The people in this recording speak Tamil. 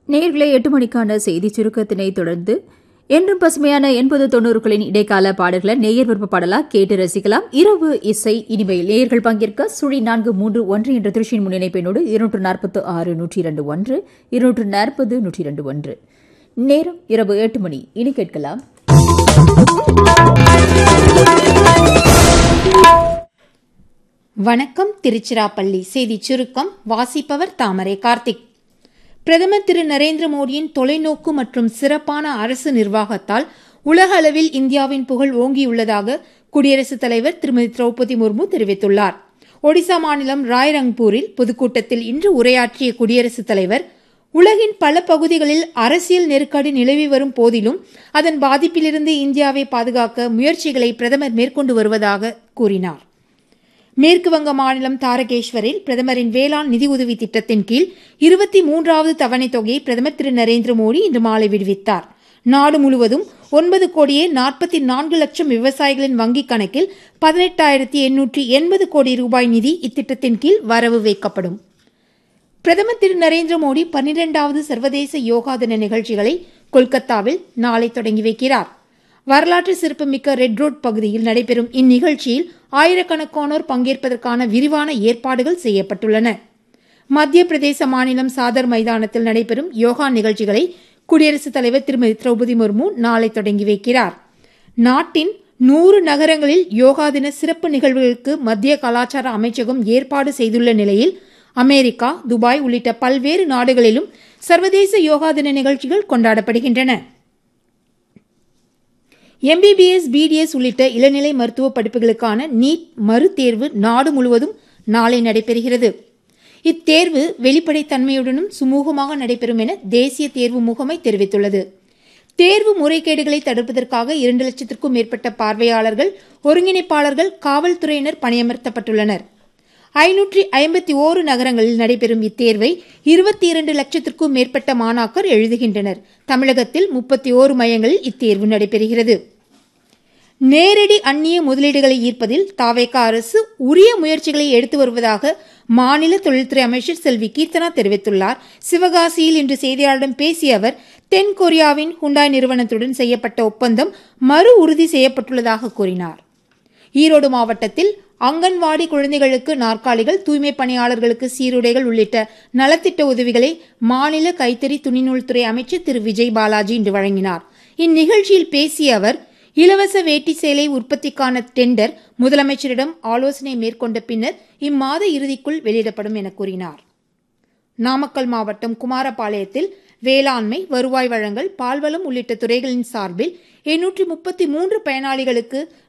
நேர்களை எட்டு மணிக்கான செய்தி சுருக்கத்தினை தொடர்ந்து என்றும் பசுமையான எண்பது தொண்ணூறுகளின் இடைக்கால பாடல்களை நேயர் விருப்ப பாடலா கேட்டு ரசிக்கலாம் இரவு இசை இனிமையில் நேயர்கள் பங்கேற்க சுழி நான்கு மூன்று ஒன்று என்ற திருச்சியின் முன்னிணைப்பினோடு இருநூற்று நாற்பத்து ஆறு நூற்றி இரண்டு ஒன்று இருநூற்று நாற்பது நூற்றி இரண்டு ஒன்று நேரம் இரவு எட்டு மணி இனி கேட்கலாம் வணக்கம் திருச்சிராப்பள்ளி செய்தி சுருக்கம் வாசிப்பவர் தாமரை கார்த்திக் பிரதமர் திரு நரேந்திர மோடியின் தொலைநோக்கு மற்றும் சிறப்பான அரசு நிர்வாகத்தால் உலக அளவில் இந்தியாவின் புகழ் ஓங்கியுள்ளதாக குடியரசுத் தலைவர் திருமதி திரௌபதி முர்மு தெரிவித்துள்ளார் ஒடிசா மாநிலம் ராய்ரங்பூரில் பொதுக்கூட்டத்தில் இன்று உரையாற்றிய குடியரசுத் தலைவர் உலகின் பல பகுதிகளில் அரசியல் நெருக்கடி நிலவி வரும் போதிலும் அதன் பாதிப்பிலிருந்து இந்தியாவை பாதுகாக்க முயற்சிகளை பிரதமர் மேற்கொண்டு வருவதாக கூறினார் மேற்கு வங்க மாநிலம் தாரகேஸ்வரில் பிரதமரின் வேளாண் நிதியுதவி திட்டத்தின் கீழ் இருபத்தி மூன்றாவது தவணைத் தொகையை பிரதமர் திரு நரேந்திர மோடி இன்று மாலை விடுவித்தார் நாடு முழுவதும் ஒன்பது கோடியே நாற்பத்தி நான்கு லட்சம் விவசாயிகளின் வங்கிக் கணக்கில் பதினெட்டாயிரத்தி எண்ணூற்றி எண்பது கோடி ரூபாய் நிதி இத்திட்டத்தின் கீழ் வரவு வைக்கப்படும் பிரதமர் திரு நரேந்திர மோடி பன்னிரண்டாவது சர்வதேச யோகா தின நிகழ்ச்சிகளை கொல்கத்தாவில் நாளை தொடங்கி வைக்கிறார் வரலாற்று சிறப்புமிக்க ரெட் ரோட் பகுதியில் நடைபெறும் இந்நிகழ்ச்சியில் ஆயிரக்கணக்கானோர் பங்கேற்பதற்கான விரிவான ஏற்பாடுகள் செய்யப்பட்டுள்ளன மத்திய பிரதேச மாநிலம் சாதர் மைதானத்தில் நடைபெறும் யோகா நிகழ்ச்சிகளை குடியரசுத் தலைவர் திருமதி திரௌபதி முர்மு நாளை தொடங்கி வைக்கிறார் நாட்டின் நூறு நகரங்களில் யோகா தின சிறப்பு நிகழ்வுகளுக்கு மத்திய கலாச்சார அமைச்சகம் ஏற்பாடு செய்துள்ள நிலையில் அமெரிக்கா துபாய் உள்ளிட்ட பல்வேறு நாடுகளிலும் சர்வதேச யோகா தின நிகழ்ச்சிகள் கொண்டாடப்படுகின்றன எம்பிபிஎஸ் பிடிஎஸ் உள்ளிட்ட இளநிலை மருத்துவ படிப்புகளுக்கான நீட் மறுதேர்வு நாடு முழுவதும் நாளை நடைபெறுகிறது இத்தேர்வு வெளிப்படைத்தன்மையுடனும் சுமூகமாக நடைபெறும் என தேசிய தேர்வு முகமை தெரிவித்துள்ளது தேர்வு முறைகேடுகளை தடுப்பதற்காக இரண்டு லட்சத்திற்கும் மேற்பட்ட பார்வையாளர்கள் ஒருங்கிணைப்பாளர்கள் காவல்துறையினர் பணியமர்த்தப்பட்டுள்ளனர் ஐநூற்றி ஐம்பத்தி ஓரு நகரங்களில் நடைபெறும் இத்தேர்வை இருபத்தி இரண்டு லட்சத்திற்கும் மேற்பட்ட மாணாக்கர் எழுதுகின்றனர் தமிழகத்தில் முப்பத்தி ஓரு மையங்களில் இத்தேர்வு நடைபெறுகிறது நேரடி அந்நிய முதலீடுகளை ஈர்ப்பதில் தாவேகா அரசு உரிய முயற்சிகளை எடுத்து வருவதாக மாநில தொழில்துறை அமைச்சர் செல்வி கீர்த்தனா தெரிவித்துள்ளார் சிவகாசியில் இன்று செய்தியாளரிடம் பேசிய அவர் தென் கொரியாவின் ஹுண்டாய் நிறுவனத்துடன் செய்யப்பட்ட ஒப்பந்தம் மறு உறுதி செய்யப்பட்டுள்ளதாக கூறினார் ஈரோடு மாவட்டத்தில் அங்கன்வாடி குழந்தைகளுக்கு நாற்காலிகள் தூய்மை பணியாளர்களுக்கு சீருடைகள் உள்ளிட்ட நலத்திட்ட உதவிகளை மாநில கைத்தறி துணிநூல்துறை அமைச்சர் திரு விஜய் பாலாஜி இன்று வழங்கினார் இந்நிகழ்ச்சியில் பேசிய அவர் இலவச வேட்டி சேலை உற்பத்திக்கான டெண்டர் முதலமைச்சரிடம் ஆலோசனை மேற்கொண்ட பின்னர் இம்மாத இறுதிக்குள் வெளியிடப்படும் என கூறினார் நாமக்கல் மாவட்டம் குமாரபாளையத்தில் வேளாண்மை வருவாய் வழங்கல் பால்வளம் உள்ளிட்ட துறைகளின் சார்பில் எண்ணூற்றி முப்பத்தி மூன்று பயனாளிகளுக்கு